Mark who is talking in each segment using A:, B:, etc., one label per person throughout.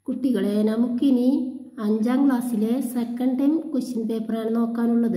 A: കുട്ടികളെ നമുക്കിനി അഞ്ചാം ക്ലാസ്സിലെ സെക്കൻഡ് ടൈം ക്വസ്റ്റ്യൻ പേപ്പറാണ് നോക്കാനുള്ളത്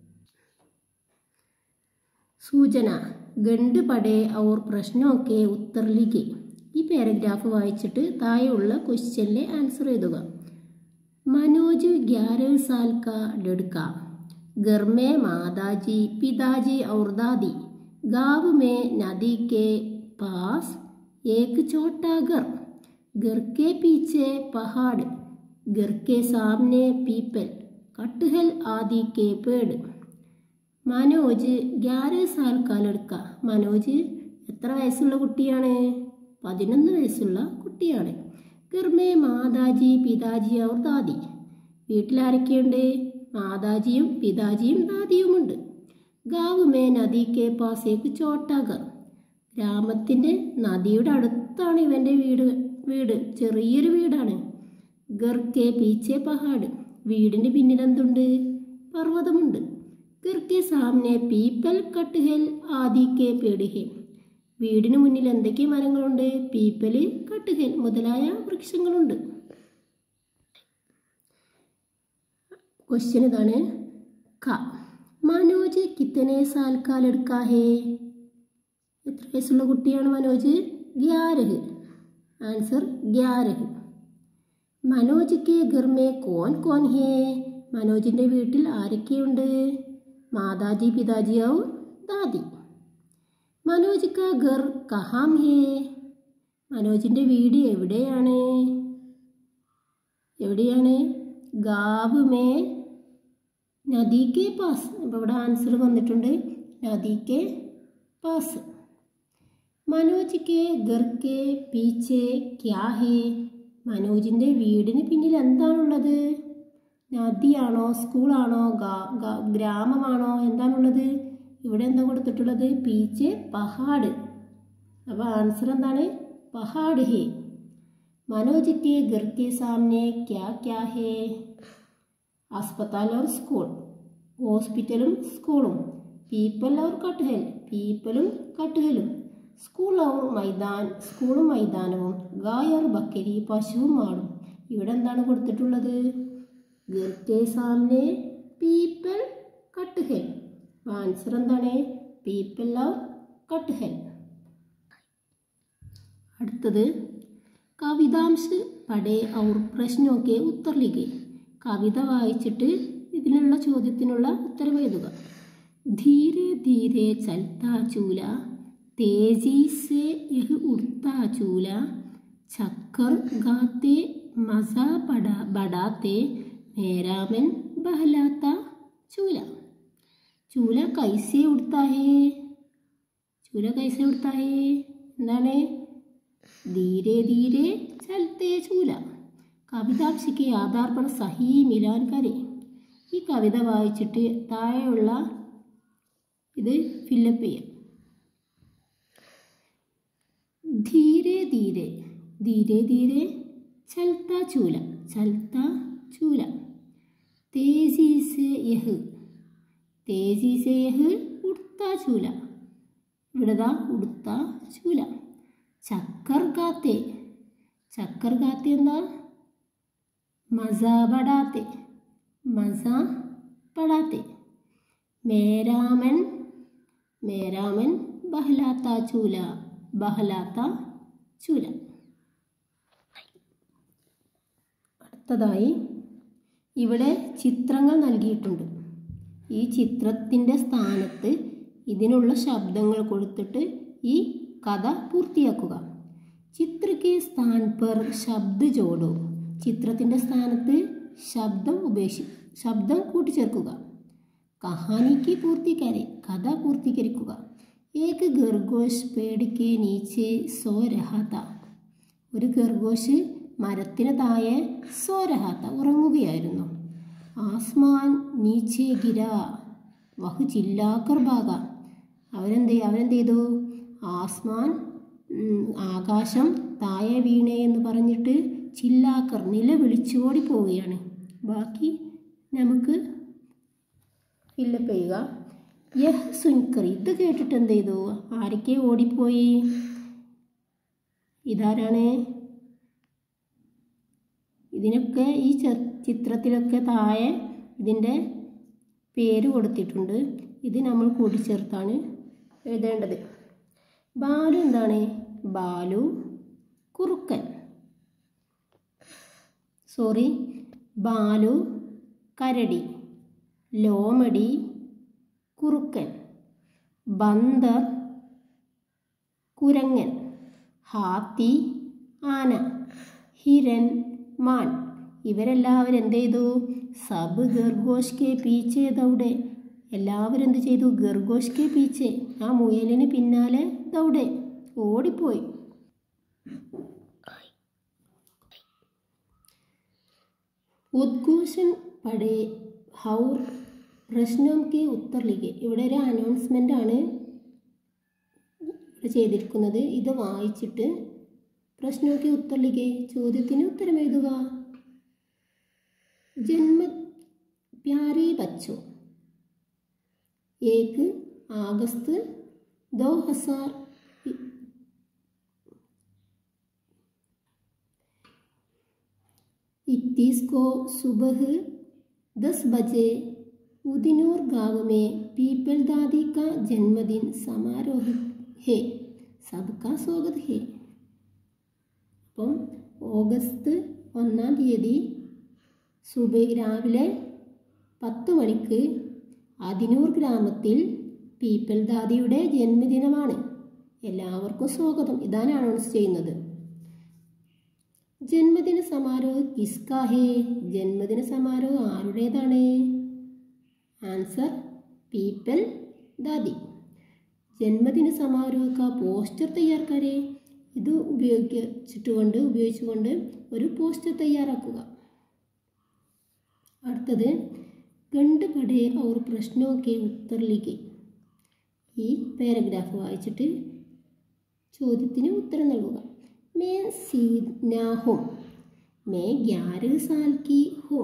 A: സൂചന ഗണ്ട് പടേ ഔർ പ്രശ്നമൊക്കെ ഉത്തർ ലിഖെ ഈ പാരഗ്രാഫ് വായിച്ചിട്ട് താഴെയുള്ള ക്വസ്റ്റ്യനിലെ ആൻസർ എഴുതുക മനോജ് ഗ്യാരह साल का लड़का घर में माताजी पिताजी और दादी गांव में नदी के पास एक छोटा घर घर के पीछे पहाड़ घर के सामने पीपल कटहल आदि के पेड़ മനോജ് ഗ്യാരह साल का लड़का മനോജ് എത്ര വയസ്സുള്ള കുട്ടിയാണ് പതിനൊന്ന് വയസ്സുള്ള കുട്ടിയാണ് ഗർമേ മാതാജി പിതാജി ഔർ ദാദി വീട്ടിലാരൊക്കെയുണ്ട് മാതാജിയും പിതാജിയും ദാദിയുമുണ്ട് ഗാവ് മേ നദിക്ക് പാസേക്ക് ചോട്ടാഗർ ഗ്രാമത്തിൻ്റെ നദിയുടെ അടുത്താണ് ഇവൻ്റെ വീട് വീട് ചെറിയൊരു വീടാണ് ഗർക്കെ പീച്ചെ പഹാട് വീടിൻ്റെ പിന്നിൽ എന്തുണ്ട് പർവ്വതമുണ്ട് ഗർക്കെ സാമനെ പീപ്പൽ കട്ടുഹൽ ആദിക്കെ പേടിഹെ വീടിന് മുന്നിൽ എന്തൊക്കെ മരങ്ങളുണ്ട് പീപ്പല് കട്ടുഹൽ മുതലായ വൃക്ഷങ്ങളുണ്ട് ക്വസ്റ്റ്യൻ ഇതാണ് ക മനോജ് കിത്തനെ സാൽ കാലെടുക്കാ ഹേ എത്ര വയസ്സുള്ള കുട്ടിയാണ് മനോജ് ഗ്യാരഹ് ആൻസർ ഗ്യാരഹ് മനോജ് കെ ഘർ മേ കോൻ കോൻ ഹേ മനോജിൻ്റെ വീട്ടിൽ ആരൊക്കെയുണ്ട് മാതാജി പിതാജി ഔർ ദാദി മനോജ് കാ ഘർ കഹാം ഹേ മനോജിൻ്റെ വീട് എവിടെയാണ് എവിടെയാണ് ഗാവ് മേ നദി കെ പാസ് അപ്പോൾ ഇവിടെ ആൻസർ വന്നിട്ടുണ്ട് നദി കെ പാസ് മനോജ് കെ ഘർ കെ പീച്ചെ ക്യാ ഹേ മനോജിൻ്റെ വീടിന് പിന്നിൽ എന്താണുള്ളത് നദിയാണോ സ്കൂളാണോ ഗ്രാമമാണോ എന്താണുള്ളത് ഇവിടെ എന്താ കൊടുത്തിട്ടുള്ളത് പീച്ചെ പഹാഡ് അപ്പോൾ ആൻസർ എന്താണ് പഹാഡ് ഹേ മനോജ് കെ ഘർ കെ സാമനെ ക്യാ ക്യാ ഹേ अस्पताल और സ്കൂൾ ഹോസ്പിറ്റലും സ്കൂളും പീപ്പൽ और കട്ടുഹൽ പീപ്പലും കട്ടുഹലും സ്കൂൾ और മൈതാൻ സ്കൂളും മൈതാനവും ഗായ് और ബക്കരി പശുവും ആടും ഇവിടെ എന്താണ് കൊടുത്തിട്ടുള്ളത് ഗർക്കെ സാമനെ പീപ്പൽ കട്ടുഹൽ ആൻസർ എന്താണ് പീപ്പൽ और കട്ടുഹൽ അടുത്തത് കവിതാംശ് പടേ ഔർ പ്രശ്നമൊക്കെ ഉത്തർ ലിഖേ കവിത വായിച്ചിട്ട് ഇതിനുള്ള ചോദ്യത്തിനുള്ള ഉത്തരം എഴുതുക ധീരെ ധീരെ ചൽത്താ ചൂല തേജി സെ യഹ് ഉടുത്താ ചൂല ചക്കർ ഗാത്തെ മസ പട ബടാത്തെ മേരാമൻ ബഹലാത്ത ചൂല ചൂല കൈസെ ഉടുത്താ ഹേ ചൂല കൈസെ ഉടുത്താ ഹേ എന്താണ് ധീരെ ധീരെ ചലത്തെ ചൂല കവിതാംശിക്ക് ആധാർ പർ സഹി മിലാൻ കരെ ഈ കവിത വായിച്ചിട്ട് താഴെയുള്ള ഇത് ഫില്ലപ്പ് ചെയ്യാം ധീരെ ധീരെ ധീരെ ധീരെ ചൽത്ത ചൂല ചൽത്ത ചൂല തേജി സെ യഹ് തേജി സെ യഹ് ഉടുത്ത ചൂല ഇവിടെതാ ഉടുത്ത ചൂല ചക്കർ ഗാത്തെ ചക്കർ ഗാത്തെ എന്താ മസ പടാത്തെ മസ പടാത്തെ മേരാമൻ മേരാമൻ ബഹലാത്ത ചൂല ബഹലാത്ത ചൂല അടുത്തതായി ഇവിടെ ചിത്രങ്ങൾ നൽകിയിട്ടുണ്ട് ഈ ചിത്രത്തിൻ്റെ സ്ഥാനത്ത് ഇതിനുള്ള ശബ്ദങ്ങൾ കൊടുത്തിട്ട് ഈ കഥ പൂർത്തിയാക്കുക ചിത്രക്ക് സ്ഥാൻ പർ ശബ്ദ ജോഡോ ചിത്രത്തിൻ്റെ സ്ഥാനത്ത് ശബ്ദം ഉപേക്ഷി ശബ്ദം കൂട്ടിച്ചേർക്കുക കഹാനിക്ക് പൂർത്തീകരെ കഥ പൂർത്തീകരിക്കുക ഏക് ഗർഗോഷ് പേടിക്ക് നീച്ചെ സോ രഹാത്ത ഒരു ഗർഗോഷ് മരത്തിന് താഴെ സോ രഹാത്ത ഉറങ്ങുകയായിരുന്നു ആസ്മാൻ നീച്ചെ ഗിര വഹു ചില്ലാക്കർ ബാഗ അവരെന്ത് അവരെന്ത് ചെയ്തു ആസ്മാൻ ആകാശം താഴെ വീണേ എന്ന് പറഞ്ഞിട്ട് ചില്ലാക്കർ നിലവിളിച്ചോടി പോവുകയാണ് ബാക്കി നമുക്ക് ഫില്ലപ്പ് ചെയ്യുക യഹ് സുൻകർ ഇത് കേട്ടിട്ട് എന്ത് ചെയ്തു ആരൊക്കെ ഓടിപ്പോയി ഇതാരാണ് ഇതിനൊക്കെ ഈ ച- ചിത്രത്തിലൊക്കെ താഴെ ഇതിൻ്റെ പേര് കൊടുത്തിട്ടുണ്ട് ഇത് നമ്മൾ കൂട്ടിച്ചേർത്താണ് എഴുതേണ്ടത് ബാലു എന്താണ് ബാലു കുറുക്കൻ സോറി ബാലു കരടി ലോമടി കുറുക്കൻ ബന്ദർ കുരങ്ങൻ ഹാത്തി ആന ഹിരൻ മാൻ ഇവരെല്ലാവരും എന്ത് ചെയ്തു സബ് ഗർഗോഷ് കെ പീച്ചെ ദൗടെ എല്ലാവരും എന്ത് ചെയ്തു ഗർഗോഷ് കെ പീച്ചെ ആ മുയലിന് പിന്നാലെ ദൗടെ ഓടിപ്പോയി ഉദ്ഘോഷൻ പടേ ഹൗർ പ്രശ്നം കെ ഉത്തർ ലിഖെ ഇവിടെ ഒരു അനൗൺസ്മെൻ്റ് ആണ് ഇവിടെ ചെയ്തിരിക്കുന്നത് ഇത് വായിച്ചിട്ട് പ്രശ്നമൊക്കെ ഉത്തർ ലിഖെ ചോദ്യത്തിന് ഉത്തരം എഴുതുക ജന്മ പ്യാരെ ബച്ചോ एक अगस्त दो हजार इक्कीस को सुबह दस बजे उदिनूर गांव में पीपल दादी का जन्मदिन समारोह है सबका स्वागत है അപ്പം ഓഗസ്റ്റ് ഒന്നാം തീയതി സുബ രാവിലെ പത്ത് മണിക്ക് അതിനൂർ ഗ്രാമത്തിൽ പീപ്പിൾ ദാദിയുടെ ജന്മദിനമാണ് എല്ലാവർക്കും സ്വാഗതം ഇതാണ് അനൗൺസ് ചെയ്യുന്നത് ജന്മദിന സമാരോഹ് കിസ്കാ ഹേ ജന്മദിന സമാരോഹ് ആരുടേതാണ് ആൻസർ പീപ്പിൾ ദാദി ജന്മദിന സമാരോഹ കാ പോസ്റ്റർ തയ്യാർ കരേ ഇത് ഉപയോഗിച്ചിട്ടുകൊണ്ട് ഉപയോഗിച്ചുകൊണ്ട് ഒരു പോസ്റ്റർ തയ്യാറാക്കുക അടുത്തത് രണ്ട് പടേ ഔർ പ്രശ്നോ കെ ഉത്തർ ലിഖെ ഈ പാരഗ്രാഫ് വായിച്ചിട്ട് ചോദ്യത്തിന് ഉത്തരം നൽകുക മേ സീന ഹും മേ ഗ്യാരഹ് സാൽ की हूँ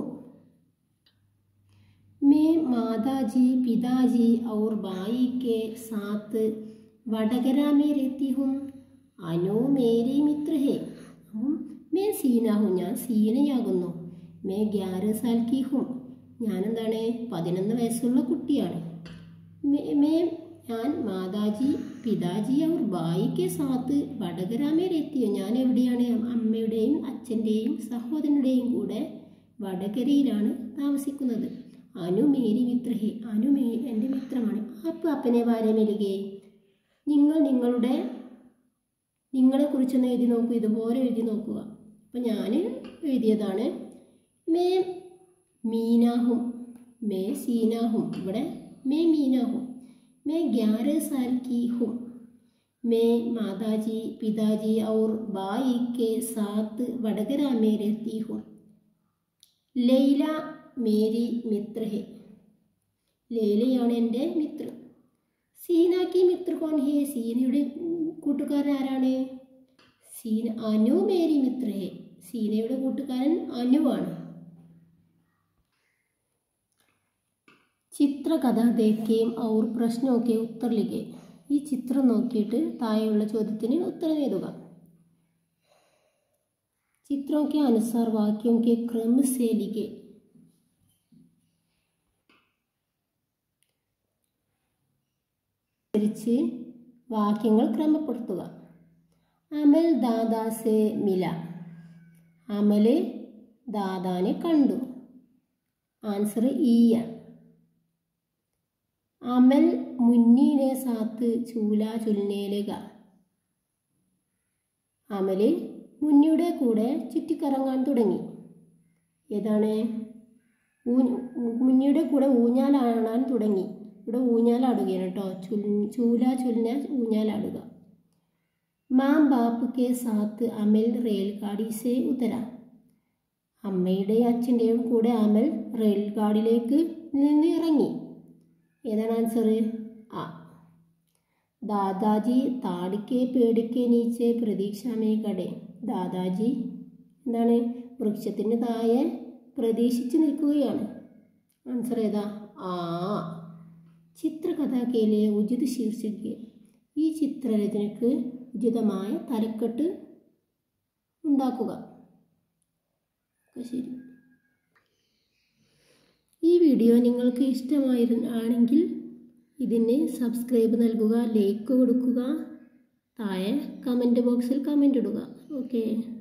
A: मैं माताजी पिताजी और भाई के साथ वडगरा में रहती हूँ अनु मेरे मित्र है അപ്പം മേ സീന ഹും ഞാൻ സീനയാകുന്നു മേ ഗ്യാരഹ് സാൽ की हूँ ഞാനെന്താണ് പതിനൊന്ന് വയസ്സുള്ള കുട്ടിയാണ് മേ- മേ ഞാൻ മാതാജി പിതാജി അവർ ബായിക്ക് സാത്ത് വടകരാമേരെത്തിയോ ഞാൻ എവിടെയാണ് അമ്മയുടെയും അച്ഛൻ്റെയും സഹോദരനുടെയും കൂടെ വടകരയിലാണ് താമസിക്കുന്നത് അനു മേരി മിത്രഹേ അനു മേ എൻ്റെ മിത്രമാണ് അപ്പോൾ അപ്പനെ വാരെ മെലുകെ നിങ്ങൾ നിങ്ങളുടെ നിങ്ങളെക്കുറിച്ചൊന്ന് എഴുതി നോക്കൂ ഇതുപോലെ എഴുതി നോക്കുക അപ്പം ഞാൻ എഴുതിയതാണ് മേ മീനാഹും മേ സീനാഹും ഇവിടെ മേ മീനാഹും मैं ग्यारह साल की हूँ मैं माताजी पिताजी और भाई के साथ वडगरा में रहती हूँ ലൈല മേരി മിത്ര ഹെ ലൈലയാണ് എൻ്റെ മിത്ര സീനാക്കി മിത്ര കോൺ ഹേ സീനയുടെ കൂട്ടുകാരൻ ആരാണ് സീന അനു മേരി മിത്ര ഹെ സീനയുടെ കൂട്ടുകാരൻ അനുവാണ് ചിത്രകഥ ദേക്കുകയും ഔർ പ്രശ്നമൊക്കെ ഉത്തർ ലിഖെ ഈ ചിത്രം നോക്കിയിട്ട് താഴെയുള്ള ചോദ്യത്തിന് ഉത്തരം എഴുതുക चित्रों के अनुसार वाक्यों के क्रम से लिखे അനുസരിച്ച് വാക്യങ്ങൾ ക്രമപ്പെടുത്തുക അമൽ ദാദാസെ മില അമല് ദാദാനെ കണ്ടു ആൻസർ ഈയാണ് അമൽ മുന്നീനെ സാത്ത് ചൂല ചുൽനേലുക അമല് മുന്നിയുടെ കൂടെ ചുറ്റിക്കറങ്ങാൻ തുടങ്ങി ഏതാണ് ഊ മുന്നിയുടെ കൂടെ ഊഞ്ഞാലാടാൻ തുടങ്ങി ഇവിടെ ഊഞ്ഞാലാടുകയാണ് കേട്ടോ ചുൽ ചൂല ചുലിന ഊഞ്ഞാലാടുക മാം ബാപ്പ് കെ സാത്ത് അമൽ റെയിൽ ഗാഡി സെ ഉത്തര അമ്മയുടെയും അച്ഛൻ്റെയും കൂടെ അമൽ റെയിൽ ഗാഡിലേക്ക് നിന്ന് ഇറങ്ങി ഏതാണ് ആൻസർ ആ ദാദാജി താടിക്കെ പേടിക്കെ നീച്ചെ പ്രതീക്ഷാമേ കടേ ദാദാജി എന്താണ് വൃക്ഷത്തിന് താഴെ പ്രതീക്ഷിച്ച് നിൽക്കുകയാണ് ആൻസർ ഏതാ ആ ചിത്രകഥാക്കയിലെ ഉചിത ശീർഷയ്ക്ക് ഈ ചിത്രരചനയ്ക്ക് ഉചിതമായ തലക്കെട്ട് ഉണ്ടാക്കുക ശരി ഈ വീഡിയോ നിങ്ങൾക്ക് ഇഷ്ടമായിരുന്നാണെങ്കിൽ ഇതിന് സബ്സ്ക്രൈബ് നൽകുക ലൈക്ക് കൊടുക്കുക താഴെ കമൻറ്റ് ബോക്സിൽ കമൻ്റ് ഇടുക ഓക്കെ